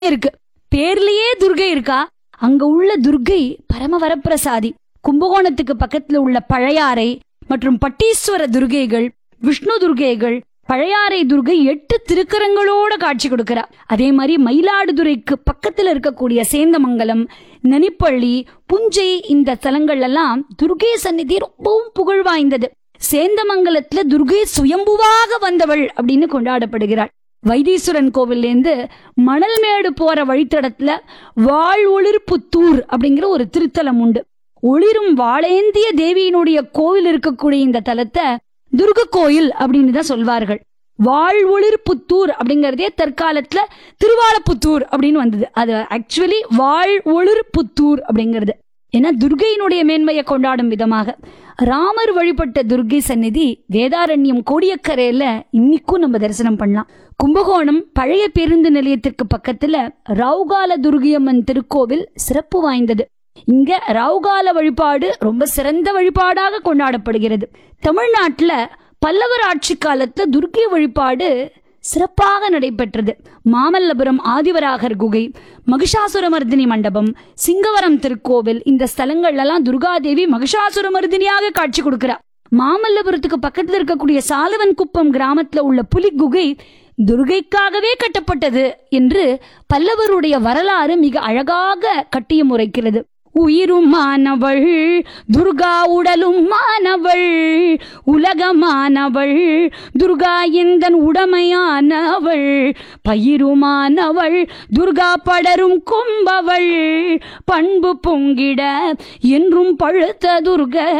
இருக்கு பேர்லயே துர்கை இருக்கா அங்க உள்ள துர்கை பரமவரப்பிரசாதி கும்பகோணத்துக்கு பக்கத்துல உள்ள பழையாறை மற்றும் பட்டீஸ்வர துர்கைகள் விஷ்ணு துர்கைகள் பழையாறை துர்கை எட்டு திருக்கரங்களோட காட்சி கொடுக்கிறா அதே மாதிரி மயிலாடுதுறைக்கு பக்கத்துல இருக்கக்கூடிய சேந்தமங்கலம் நனிப்பள்ளி புஞ்சை இந்த தலங்கள் எல்லாம் துர்கை சந்நிதி ரொம்பவும் புகழ் வாய்ந்தது சேந்தமங்கலத்துல துர்கை சுயம்புவாக வந்தவள் அப்படின்னு கொண்டாடப்படுகிறாள் வைத்தீஸ்வரன் கோவில்லேருந்து மணல்மேடு போற வழித்தடத்துல வாழ் ஒளிர்புத்தூர் அப்படிங்கிற ஒரு திருத்தலம் உண்டு ஒளிரும் வாளேந்திய தேவியினுடைய கோவில் இருக்கக்கூடிய இந்த தலத்தை துர்க கோயில் அப்படின்னு தான் சொல்வார்கள் வாழ் ஒளிர்புத்தூர் அப்படிங்கறதே தற்காலத்துல திருவாலப்புத்தூர் அப்படின்னு வந்தது அது ஆக்சுவலி வாழ் ஒளிர்புத்தூர் அப்படிங்கிறது ஏன்னா துர்கையினுடைய மேன்மையை கொண்டாடும் விதமாக ராமர் வழிபட்ட துர்கை சந்நிதி வேதாரண்யம் கோடியக்கரையில இன்னிக்கும் நம்ம தரிசனம் பண்ணலாம் கும்பகோணம் பழைய பேருந்து நிலையத்திற்கு பக்கத்துல ரவுகால துர்கியம்மன் திருக்கோவில் சிறப்பு வாய்ந்தது இங்க ரவுகால வழிபாடு ரொம்ப சிறந்த வழிபாடாக கொண்டாடப்படுகிறது தமிழ்நாட்டுல பல்லவர் ஆட்சி காலத்துல துர்க்கை வழிபாடு சிறப்பாக நடைபெற்றது மாமல்லபுரம் ஆதிவராகர் குகை மகிஷாசுரமர்தினி மண்டபம் சிங்கவரம் திருக்கோவில் இந்த ஸ்தலங்கள்லாம் துர்காதேவி மகிஷாசுரமர்தினியாக காட்சி கொடுக்கிறார் மாமல்லபுரத்துக்கு பக்கத்துல இருக்கக்கூடிய சாலவன் குப்பம் கிராமத்துல உள்ள புலி குகை துர்கைக்காகவே கட்டப்பட்டது என்று பல்லவருடைய வரலாறு மிக அழகாக கட்டியம் உரைக்கிறது உயிரும் மானவள் துர்கா உடலும் மானவள் உலகமானவள் துர்கா எந்தன் உடமையானவள் பயிருமானவள் துர்கா படரும் கொம்பவள் பண்பு பொங்கிட என்றும் பழுத்த துர்க